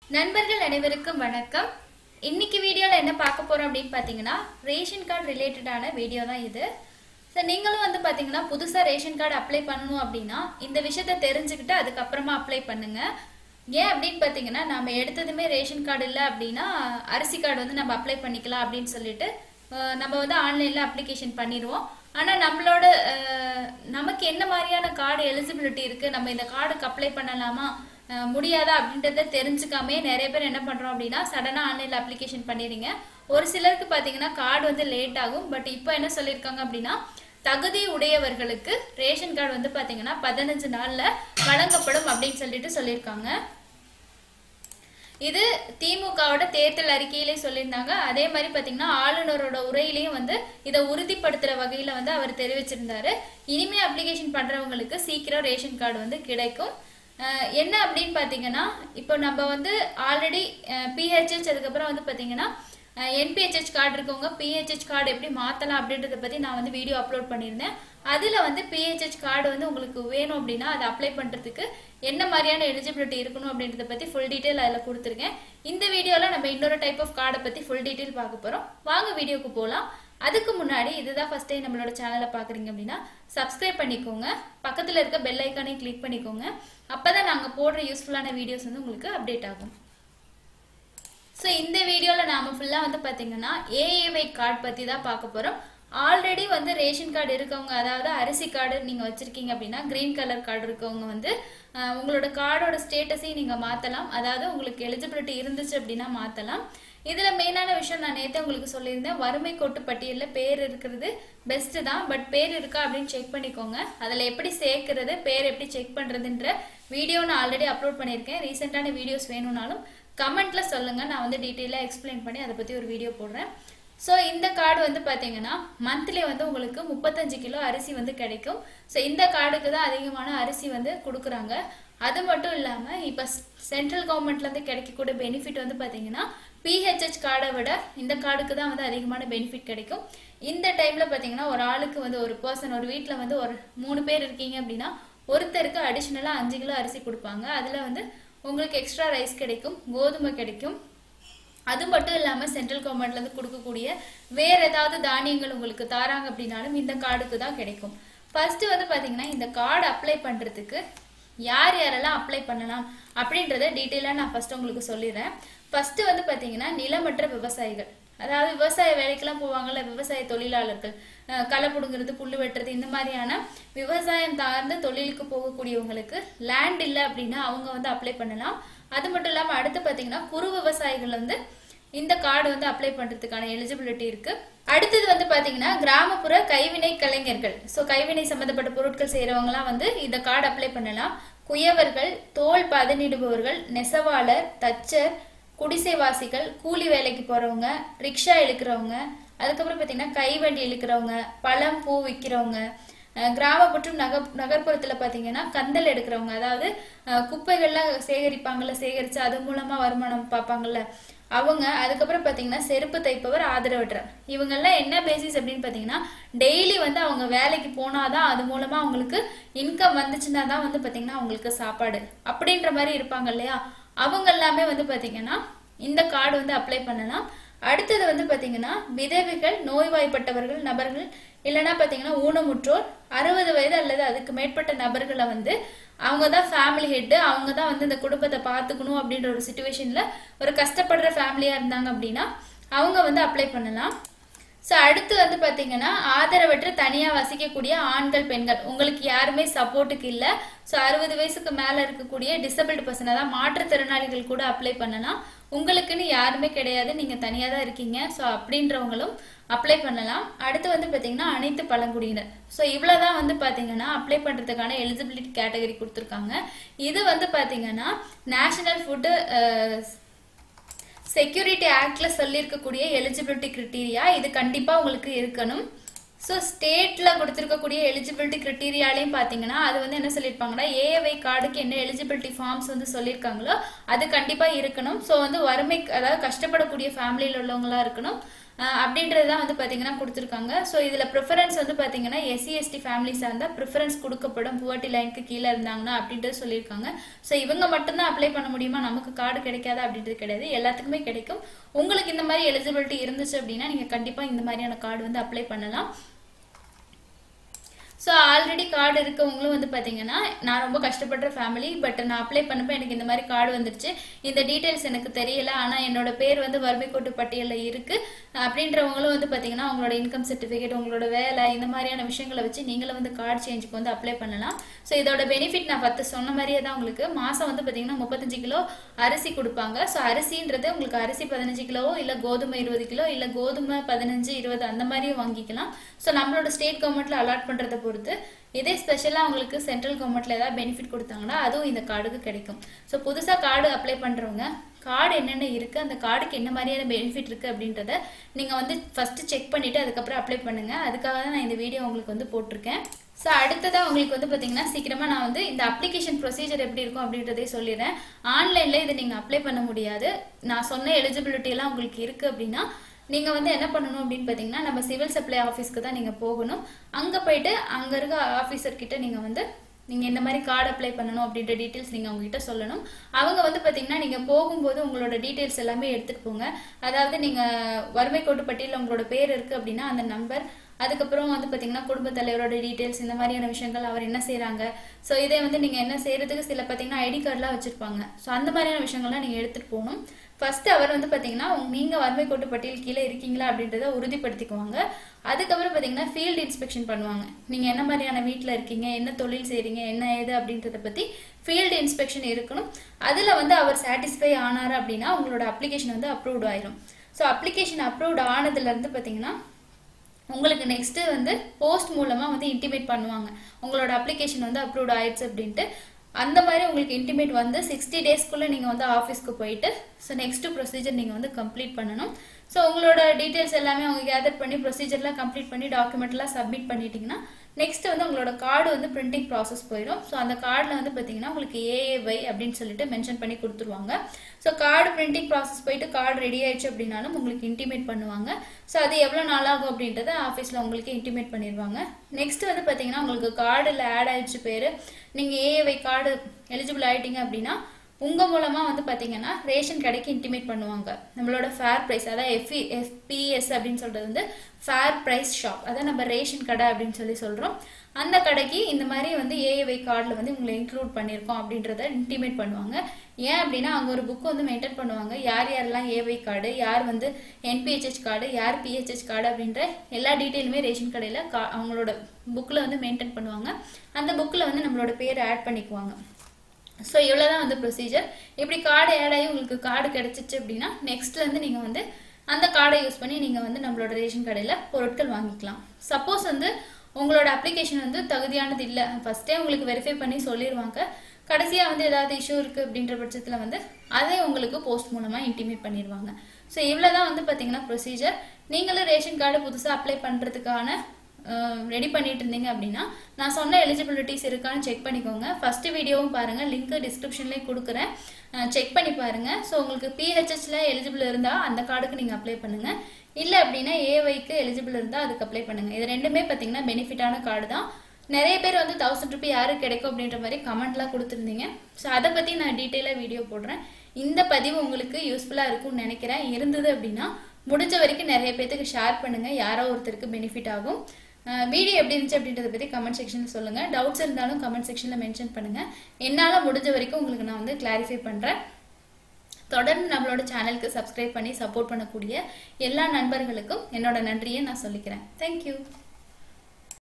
நண்பர்கள் அனைவருக்கும் வணக்கம் இன்னைக்கு வீடியோவில் என்ன பார்க்க போறோம் அப்படின்னு பார்த்தீங்கன்னா ரேஷன் கார்டு ரிலேட்டடான வீடியோ தான் இது ஸோ நீங்களும் வந்து பார்த்தீங்கன்னா புதுசாக ரேஷன் கார்டு அப்ளை பண்ணணும் அப்படின்னா இந்த விஷயத்த தெரிஞ்சுக்கிட்டு அதுக்கப்புறமா அப்ளை பண்ணுங்க ஏன் அப்படின்னு பார்த்தீங்கன்னா நம்ம எடுத்ததுமே ரேஷன் கார்டு இல்லை அப்படின்னா அரிசி கார்டு வந்து நம்ம அப்ளை பண்ணிக்கலாம் அப்படின்னு சொல்லிட்டு அஹ், நம்ம வந்து ஆன்லைனில் அப்ளிகேஷன் பண்ணிடுவோம் ஆனால் நம்மளோட அஹ், நமக்கு என்ன மாதிரியான கார்டு எலிஜிபிலிட்டி இருக்குது நம்ம இந்த கார்டுக்கு அப்ளை பண்ணலாமா அஹ், முடியாதா அப்படின்றத தெரிஞ்சுக்காமே நிறைய பேர் என்ன பண்ணுறோம் அப்படின்னா சடனாக ஆன்லைனில் அப்ளிகேஷன் பண்ணிடுங்க ஒரு சிலருக்கு பார்த்தீங்கன்னா கார்டு வந்து லேட் ஆகும் பட் இப்போ என்ன சொல்லியிருக்காங்க அப்படின்னா தகுதி உடையவர்களுக்கு ரேஷன் கார்டு வந்து பார்த்தீங்கன்னா பதினஞ்சு நாளில் வழங்கப்படும் அப்படின்னு சொல்லிட்டு சொல்லியிருக்காங்க இது திமுகவோட தேர்தல் அறிக்கையிலே சொல்லியிருந்தாங்க அதே மாதிரி பார்த்தீங்கன்னா ஆளுநரோட உரையிலையும் வந்து இதை உறுதிப்படுத்துற வகையில் வந்து அவர் தெரிவிச்சிருந்தாரு இனிமே அப்ளிகேஷன் பண்றவங்களுக்கு சீக்கிரம் ரேஷன் கார்டு வந்து கிடைக்கும் அஹ் என்ன அப்படின்னு பார்த்தீங்கன்னா இப்போ நம்ம வந்து ஆல்ரெடி பிஹெச்ஹெச் அதுக்கப்புறம் வந்து பார்த்தீங்கன்னா என்பிஹெச்ஹெச் கார்டு இருக்கவங்க பிஹெச்ஹெச் கார்டு எப்படி மாற்றலாம் அப்படின்றத பற்றி நான் வந்து வீடியோ அப்லோட் பண்ணியிருந்தேன் அதில் வந்து பிஹெச்ஹெச் கார்டு வந்து உங்களுக்கு வேணும் அப்படின்னா அதை அப்ளை பண்ணுறதுக்கு என்ன மாதிரியான எலிஜிபிலிட்டி இருக்கணும் அப்படின்றத பற்றி ஃபுல் டீட்டெயில் அதில் கொடுத்துருக்கேன் இந்த வீடியோவில் நம்ம இன்னொரு டைப் ஆஃப் கார்டை பற்றி ஃபுல் டீட்டெயில் பார்க்க போகிறோம் வாங்க வீடியோக்கு போகலாம் அதுக்கு முன்னாடி இதுதான் ஃபர்ஸ்ட் டைம் நம்மளோட சேனலை பார்க்குறீங்க அப்படின்னா சப்ஸ்கிரைப் பண்ணிக்கோங்க பக்கத்தில் இருக்க பெல் ஐக்கானையும் கிளிக் பண்ணிக்கோங்க அப்போ தான் நாங்கள் போடுற யூஸ்ஃபுல்லான வீடியோஸ் வந்து உங்களுக்கு அப்டேட் ஆகும் ஸோ இந்த வீடியோவில் நாம் ஃபுல்லாக வந்து பார்த்தீங்கன்னா ஏஏவை கார்டு பற்றி தான் பார்க்க போகிறோம் ஆல்ரெடி வந்து ரேஷன் கார்டு இருக்கவங்க அதாவது அரிசி கார்டு நீங்கள் வச்சுருக்கீங்க அப்படின்னா க்ரீன் கலர் கார்டு இருக்கவங்க வந்து அஹ், உங்களோட கார்டோட ஸ்டேட்டஸையும் நீங்கள் மாற்றலாம் அதாவது உங்களுக்கு எலிஜிபிலிட்டி இருந்துச்சு அப்படின்னா மாற்றலாம் இதில் மெயினான விஷயம் நான் நேற்று உங்களுக்கு சொல்லியிருந்தேன் வறுமை கோட்டு பட்டியலில் பேர் இருக்கிறது பெஸ்ட்டு தான் பட் பேர் இருக்கா அப்படின்னு செக் பண்ணிக்கோங்க அதில் எப்படி சேர்க்கறது பேர் எப்படி செக் பண்ணுறதுன்ற வீடியோ நான் ஆல்ரெடி அப்லோட் பண்ணியிருக்கேன் ரீசெண்டான வீடியோஸ் வேணும்னாலும் கமெண்ட்ல சொல்லுங்க நான் வந்து டீட்டெயிலாக எக்ஸ்பிளைன் பண்ணி அதை பற்றி ஒரு வீடியோ போடுறேன் ஸோ இந்த கார்டு வந்து பார்த்தீங்கன்னா மந்த்லி வந்து உங்களுக்கு முப்பத்தஞ்சு கிலோ அரிசி வந்து கிடைக்கும் ஸோ இந்த கார்டுக்கு தான் அதிகமான அரிசி வந்து கொடுக்குறாங்க அது மட்டும் இல்லாமல் இப்போ சென்ட்ரல் கவர்மெண்ட்லேருந்து கிடைக்கக்கூடிய பெனிஃபிட் வந்து பார்த்தீங்கன்னா பிஹெச்ஹெச் கார்டை விட இந்த கார்டுக்கு தான் வந்து அதிகமான பெனிஃபிட் கிடைக்கும் இந்த டைமில் பார்த்தீங்கன்னா ஒரு ஆளுக்கு வந்து ஒரு பர்சன் ஒரு வீட்டில் வந்து ஒரு மூணு பேர் இருக்கீங்க அப்படின்னா ஒருத்தருக்கு அடிஷ்னலாக அஞ்சு கிலோ அரிசி கொடுப்பாங்க அதில் வந்து உங்களுக்கு எக்ஸ்ட்ரா ரைஸ் கிடைக்கும் கோதுமை கிடைக்கும் அது மட்டும் இல்லாமல் சென்ட்ரல் கவர்மெண்ட்லேருந்து கொடுக்கக்கூடிய வேற ஏதாவது தானியங்கள் உங்களுக்கு தாராங்க அப்படின்னாலும் இந்த கார்டுக்கு தான் கிடைக்கும் ஃபர்ஸ்ட் வந்து பார்த்தீங்கன்னா இந்த கார்டு அப்ளை பண்ணுறதுக்கு யார் யாரெல்லாம் அப்ளை பண்ணலாம் அப்படின்றத டீட்டெயிலாக நான் ஃபர்ஸ்ட் உங்களுக்கு சொல்லிடுறேன் ஃபர்ஸ்ட் வந்து பார்த்தீங்கன்னா நிலமற்ற விவசாயிகள் அதாவது விவசாய வேலைக்கெல்லாம் போவாங்கல்ல விவசாய தொழிலாளர்கள் அஹ் களை பிடுங்குறது புல்லு வெட்டுறது இந்த மாதிரியான விவசாயம் சார்ந்த தொழிலுக்கு போகக்கூடியவங்களுக்கு லேண்ட் இல்லை அப்படின்னா அவங்க வந்து அப்ளை பண்ணலாம் அது மட்டும் இல்லாமல் அடுத்து பார்த்தீங்கன்னா குறு விவசாயிகள் வந்து இந்த கார்டு வந்து அப்ளை பண்ணுறதுக்கான எலிஜிபிலிட்டி இருக்கு அடுத்தது வந்து பார்த்தீங்கன்னா கிராமப்புற கைவினை கலைஞர்கள் ஸோ கைவினை சம்மந்தப்பட்ட பொருட்கள் செய்கிறவங்களாம் வந்து இந்த கார்டு அப்ளை பண்ணலாம் குயவர்கள் தோல் பதனிடுபவர்கள் நெசவாளர் தச்சர் குடிசைவாசிகள் கூலி வேலைக்கு போறவங்க ரிக்ஷா இழுக்கிறவங்க அதுக்கப்புறம் பார்த்தீங்கன்னா கைவண்டி இழுக்கிறவங்க பழம் பூ விற்கிறவங்க அஹ் கிராம மற்றும் நக நகர்ப்புறத்தில் பார்த்தீங்கன்னா கந்தல் எடுக்கிறவங்க அதாவது அஹ் குப்பைகள்லாம் சேகரிப்பாங்கல்ல சேகரித்து அது மூலமாக வருமானம் பார்ப்பாங்கல்ல அவங்க அதுக்கப்புறம் பார்த்தீங்கன்னா செருப்பு தைப்பவர் ஆதரவற்றர் இவங்கெல்லாம் என்ன பேசிஸ் அப்படின்னு பார்த்தீங்கன்னா டெய்லி வந்து அவங்க வேலைக்கு போனாதான் அது மூலமாக அவங்களுக்கு இன்கம் வந்துச்சுன்னா தான் வந்து பார்த்தீங்கன்னா அவங்களுக்கு சாப்பாடு அப்படின்ற மாதிரி இருப்பாங்க இல்லையா அவங்க எல்லாமே வந்து பார்த்தீங்கன்னா இந்த கார்டு வந்து அப்ளை பண்ணலாம் அடுத்தது வந்து பார்த்தீங்கன்னா விதவைகள் நோய்வாய்ப்பட்டவர்கள் நபர்கள் இல்லைன்னா பார்த்தீங்கன்னா ஊனமுற்றோர் அறுபது வயது அல்லது அதுக்கு மேற்பட்ட நபர்களை வந்து அவங்க தான் ஃபேமிலி ஹெட்டு அவங்க தான் வந்து இந்த குடும்பத்தை பார்த்துக்கணும் அப்படின்ற ஒரு சுச்சுவேஷனில் ஒரு கஷ்டப்படுற ஃபேமிலியாக இருந்தாங்க அப்படின்னா அவங்க வந்து அப்ளை பண்ணலாம் ஸோ அடுத்து வந்து பார்த்தீங்கன்னா ஆதரவற்ற தனியாக வசிக்கக்கூடிய ஆண்கள் பெண்கள் உங்களுக்கு யாருமே சப்போர்ட்டுக்கு இல்லை ஸோ அறுபது வயசுக்கு மேலே இருக்கக்கூடிய டிசபிள்டு பர்சன் அதாவது மாற்றுத்திறனாளிகள் கூட அப்ளை பண்ணலாம் உங்களுக்குன்னு யாருமே கிடையாது நீங்கள் தனியாக தான் இருக்கீங்க ஸோ அப்படின்றவங்களும் அப்ளை பண்ணலாம் அடுத்து வந்து பார்த்தீங்கன்னா அனைத்து பழங்குடியினர் ஸோ இவ்வளோ தான் வந்து பார்த்தீங்கன்னா அப்ளை பண்ணுறதுக்கான எலிஜிபிலிட்டி கேட்டகரி கொடுத்துருக்காங்க இது வந்து பார்த்தீங்கன்னா நேஷனல் ஃபுட்டு செக்யூரிட்டி ஆக்ட்ல சொல்லியிருக்கக்கூடிய எலிஜிபிலிட்டி கிரிட்டீரியா இது கண்டிப்பாக உங்களுக்கு இருக்கணும் ஸோ ஸ்டேட்டில் கொடுத்துருக்கக்கூடிய எலிஜிபிலிட்டி க்ரிட்டீரியாலையும் பார்த்தீங்கன்னா அது வந்து என்ன சொல்லியிருப்பாங்கன்னா ஏஏவை கார்டுக்கு என்ன எலிஜிபிலிட்டி ஃபார்ம்ஸ் வந்து சொல்லியிருக்காங்களோ அது கண்டிப்பாக இருக்கணும் ஸோ வந்து வறுமை அதாவது கஷ்டப்படக்கூடிய ஃபேமிலியில் உள்ளவங்களா இருக்கணும் அஹ் அப்படின்றது தான் வந்து பார்த்தீங்கன்னா கொடுத்துருக்காங்க ஸோ இதில் ப்ரிஃபரன்ஸ் வந்து பார்த்தீங்கன்னா எஸ்சி எஸ்டி ஃபேமிலிஸாக இருந்தால் ப்ரிஃபரன்ஸ் கொடுக்கப்படும் புவர்ட்டி லைனுக்கு கீழே இருந்தாங்கன்னா அப்படின்றது சொல்லியிருக்காங்க ஸோ இவங்க மட்டும்தான் அப்ளை பண்ண முடியுமா நமக்கு கார்டு கிடைக்காதா அப்படின்றது கிடையாது எல்லாத்துக்குமே கிடைக்கும் உங்களுக்கு இந்த மாதிரி எலிஜிபிலிட்டி இருந்துச்சு அப்படின்னா நீங்கள் கண்டிப்பாக இந்த மாதிரியான கார்டு வந்து அப்ளை பண்ணலாம் ஸோ ஆல்ரெடி கார்டு இருக்கவங்களும் வந்து பார்த்தீங்கன்னா நான் ரொம்ப கஷ்டப்படுற ஃபேமிலி பட் நான் அப்ளை பண்ணப்போ எனக்கு இந்த மாதிரி கார்டு வந்துருச்சு இந்த டீட்டெயில்ஸ் எனக்கு தெரியல ஆனால் என்னோட பேர் வந்து வறுமை கோட்டு பட்டியலில் இருக்குது அப்படின்றவங்களும் வந்து பார்த்தீங்கன்னா உங்களோட இன்கம் சர்டிஃபிகேட் உங்களோட வேலை இந்த மாதிரியான விஷயங்களை வச்சு நீங்களும் வந்து கார்டு சேஞ்சுக்கு வந்து அப்ளை பண்ணலாம் ஸோ இதோட பெனிஃபிட் நான் பத்து சொன்ன மாதிரியே தான் உங்களுக்கு மாதம் வந்து பார்த்தீங்கன்னா முப்பத்தஞ்சு கிலோ அரிசி கொடுப்பாங்க ஸோ அரிசின்றது உங்களுக்கு அரிசி பதினஞ்சு கிலோவோ இல்லை கோதுமை இருபது கிலோ இல்லை கோதுமை பதினஞ்சு இருபது அந்த மாதிரியும் வாங்கிக்கலாம் ஸோ நம்மளோட ஸ்டேட் கவர்மெண்ட்டில் அலாட் பண்ணுறதை பொறுத்து இதே ஸ்பெஷலாக உங்களுக்கு சென்ட்ரல் கவர்மெண்ட்டில் ஏதாவது பெனிஃபிட் கொடுத்தாங்கன்னா அதுவும் இந்த கார்டுக்கு கிடைக்கும் ஸோ புதுசாக கார்டு அப்ளை பண்ணுறவங்க கார்டு என்னென்ன இருக்குது அந்த கார்டுக்கு என்ன மாதிரியான பெனிஃபிட் இருக்குது அப்படின்றத நீங்கள் வந்து ஃபஸ்ட்டு செக் பண்ணிவிட்டு அதுக்கப்புறம் அப்ளை பண்ணுங்கள் அதுக்காக தான் நான் இந்த வீடியோ உங்களுக்கு வந்து போட்டிருக்கேன் ஸோ அடுத்ததாக உங்களுக்கு வந்து பார்த்தீங்கன்னா சீக்கிரமாக நான் வந்து இந்த அப்ளிகேஷன் ப்ரொசீஜர் எப்படி இருக்கும் அப்படின்றதே சொல்லிடுறேன் ஆன்லைனில் இதை நீங்கள் அப்ளை பண்ண முடியாது நான் சொன்ன எலிஜிபிலிட்டி எல்லாம் உங்களுக்கு இருக்குது அப்படின்னா நீங்கள் வந்து என்ன பண்ணணும் அப்படின்னு பார்த்தீங்கன்னா நம்ம சிவில் சப்ளை ஆஃபீஸ்க்கு தான் நீங்கள் போகணும் அங்கே போயிட்டு அங்கே இருக்க ஆஃபீஸர் கிட்ட நீங்கள் வந்து நீங்கள் இந்த மாதிரி கார்டு அப்ளை பண்ணணும் அப்படின்ற டீட்டெயில்ஸ் நீங்கள் அவங்ககிட்ட சொல்லணும் அவங்க வந்து பார்த்தீங்கன்னா நீங்கள் போகும்போது உங்களோட டீட்டெயில்ஸ் எல்லாமே எடுத்துகிட்டு போங்க அதாவது நீங்கள் வறுமை கோட்டு பட்டியலில் உங்களோட பேர் இருக்குது அப்படின்னா அந்த நம்பர் அதுக்கப்புறம் வந்து பார்த்தீங்கன்னா குடும்ப தலைவரோட டீட்டெயில்ஸ் இந்த மாதிரியான விஷயங்கள் அவர் என்ன செய்கிறாங்க ஸோ இதே வந்து நீங்கள் என்ன செய்கிறதுக்கு சில பார்த்தீங்கன்னா ஐடி கார்டெலாம் வச்சுருப்பாங்க ஸோ அந்த மாதிரியான விஷயங்கள்லாம் நீங்கள் எடுத்துகிட்டு போகணும் ஃபர்ஸ்ட் அவர் வந்து பார்த்தீங்கன்னா நீங்கள் வறுமை கோட்டு பட்டியல் கீழே இருக்கீங்களா அப்படின்றத உறுதிப்படுத்திக்குவாங்க அதுக்கப்புறம் பார்த்தீங்கன்னா ஃபீல்டு இன்ஸ்பெக்ஷன் பண்ணுவாங்க நீங்கள் என்ன மாதிரியான வீட்டில் இருக்கீங்க என்ன தொழில் செய்கிறீங்க என்ன ஏது அப்படின்றத பற்றி ஃபீல்டு இன்ஸ்பெக்ஷன் இருக்கணும் அதில் வந்து அவர் சாட்டிஸ்ஃபை ஆனார் அப்படின்னா உங்களோட அப்ளிகேஷன் வந்து அப்ரூவ்ட் ஆயிரும் ஸோ அப்ளிகேஷன் அப்ரூவ்ட் ஆனதுலேருந்து பார்த்தீங்கன்னா உங்களுக்கு நெக்ஸ்ட்டு வந்து போஸ்ட் மூலமாக வந்து இன்டிமேட் பண்ணுவாங்க உங்களோட அப்ளிகேஷன் வந்து அப்ரூவ்ட் ஆயிடுச்சு அப்படின்ட்டு அந்த மாதிரி உங்களுக்கு இன்டிமேட் வந்து சிக்ஸ்டி டேஸ்க்குள்ளே நீங்கள் வந்து ஆஃபீஸ்க்கு போயிட்டு ஸோ நெக்ஸ்ட்டு ப்ரொசீஜர் நீங்கள் வந்து கம்ப்ளீட் பண்ணணும் ஸோ உங்களோட டீட்டெயில்ஸ் எல்லாமே அவங்க கேதர் பண்ணி ப்ரொசீஜர்லாம் கம்ப்ளீட் பண்ணி டாக்குமெண்ட்லாம் சப்மிட் பண்ணிட்டீங்கன்னா நெக்ஸ்ட் வந்து உங்களோட கார்டு வந்து பிரிண்டிங் ப்ராசஸ் போயிடும் ஸோ அந்த கார்டில் வந்து பார்த்தீங்கன்னா உங்களுக்கு ஏஏஒய் அப்படின்னு சொல்லிட்டு மென்ஷன் பண்ணி கொடுத்துருவாங்க ஸோ கார்டு பிரிண்டிங் ப்ராசஸ் போயிட்டு கார்டு ரெடி ஆயிடுச்சு அப்படின்னாலும் உங்களுக்கு இன்டிமேட் பண்ணுவாங்க ஸோ அது எவ்வளோ நாளாகும் அப்படின்றத ஆஃபீஸில் உங்களுக்கு இன்டிமேட் பண்ணிடுவாங்க நெக்ஸ்ட் வந்து பார்த்தீங்கன்னா உங்களுக்கு கார்டில் ஆட் ஆயிடுச்சு பேர் நீங்கள் ஏஏஒய் கார்டு எலிஜிபிள் ஆகிட்டீங்க அப்படின்னா உங்கள் மூலமாக வந்து பார்த்தீங்கன்னா ரேஷன் கடைக்கு இன்டிமேட் பண்ணுவாங்க நம்மளோட ஃபேர் ப்ரைஸ் அதாவது எஃப்இ எஃபிஎஸ் அப்படின்னு சொல்கிறது வந்து ஃபேர் ப்ரைஸ் ஷாப் அதான் நம்ம ரேஷன் கடை அப்படின்னு சொல்லி சொல்கிறோம் அந்த கடைக்கு இந்த மாதிரி வந்து ஏஏவை கார்டில் வந்து உங்களை இன்க்ளூட் பண்ணியிருக்கோம் அப்படின்றத இன்டிமேட் பண்ணுவாங்க ஏன் அப்படின்னா அங்கே ஒரு புக் வந்து மெயின்டைன் பண்ணுவாங்க யார் யாரெல்லாம் ஏவை கார்டு யார் வந்து என்பிஹெச்ஹெச் கார்டு யார் பிஹெச்ஹெச் கார்டு அப்படின்ற எல்லா டீட்டெயிலுமே ரேஷன் கடையில் கா அவங்களோட புக்கில் வந்து மெயின்டைன் பண்ணுவாங்க அந்த புக்கில் வந்து நம்மளோட பேர் ஆட் பண்ணிக்குவாங்க ஸோ இவ்வளோ தான் வந்து ப்ரொசீஜர் இப்படி கார்டு ஆட் ஆகி உங்களுக்கு கார்டு கிடச்சிச்சு அப்படின்னா நெக்ஸ்ட்லேருந்து நீங்கள் வந்து அந்த கார்டை யூஸ் பண்ணி நீங்கள் வந்து நம்மளோட ரேஷன் கடையில் பொருட்கள் வாங்கிக்கலாம் சப்போஸ் வந்து உங்களோட அப்ளிகேஷன் வந்து தகுதியானது இல்லை ஃபஸ்ட்டே உங்களுக்கு வெரிஃபை பண்ணி சொல்லிடுவாங்க கடைசியாக வந்து ஏதாவது இஷ்யூ இருக்குது அப்படின்ற பட்சத்தில் வந்து அதே உங்களுக்கு போஸ்ட் மூலமாக இன்டிமேட் பண்ணிடுவாங்க ஸோ இவ்வளோ தான் வந்து பார்த்தீங்கன்னா ப்ரொசீஜர் நீங்களும் ரேஷன் கார்டு புதுசாக அப்ளை பண்ணுறதுக்கான ரெடி பண்ணிட்டு இருந்தீங்க அப்படின்னா நான் சொன்ன எலிஜிபிலிட்டிஸ் இருக்கான்னு செக் பண்ணிக்கோங்க ஃபர்ஸ்ட் வீடியோவும் பாருங்கள் லிங்க் டிஸ்கிரிப்ஷன்லேயும் கொடுக்குறேன் செக் பண்ணி பாருங்கள் ஸோ உங்களுக்கு பிஹெச்ஹெச்சில் எலிஜிபிள் இருந்தால் அந்த கார்டுக்கு நீங்கள் அப்ளை பண்ணுங்கள் இல்லை அப்படின்னா ஏஒய்க்கு எலிஜிபிள் இருந்தால் அதுக்கு அப்ளை பண்ணுங்கள் இது ரெண்டுமே பார்த்தீங்கன்னா பெனிஃபிட்டான கார்டு தான் நிறைய பேர் வந்து தௌசண்ட் ருபி யாருக்கு கிடைக்கும் அப்படின்ற மாதிரி கமெண்ட்லாம் கொடுத்துருந்தீங்க ஸோ அதை பற்றி நான் டீட்டெயிலாக வீடியோ போடுறேன் இந்த பதிவு உங்களுக்கு யூஸ்ஃபுல்லாக இருக்கும்னு நினைக்கிறேன் இருந்தது அப்படின்னா முடிஞ்ச வரைக்கும் நிறைய பேர்த்துக்கு ஷேர் பண்ணுங்கள் யாரோ ஒருத்தருக்கு பெனிஃபிட் ஆகும் வீடியோ எப்படி இருந்துச்சு அப்படின்றத பற்றி கமெண்ட் செக்ஷனில் சொல்லுங்கள் டவுட்ஸ் இருந்தாலும் கமெண்ட் செக்ஷனில் மென்ஷன் பண்ணுங்கள் என்னால் முடிஞ்ச வரைக்கும் உங்களுக்கு நான் வந்து கிளாரிஃபை பண்ணுறேன் தொடர்ந்து நம்மளோட சேனலுக்கு சப்ஸ்கிரைப் பண்ணி சப்போர்ட் பண்ணக்கூடிய எல்லா நண்பர்களுக்கும் என்னோட நன்றியை நான் சொல்லிக்கிறேன் தேங்க்யூ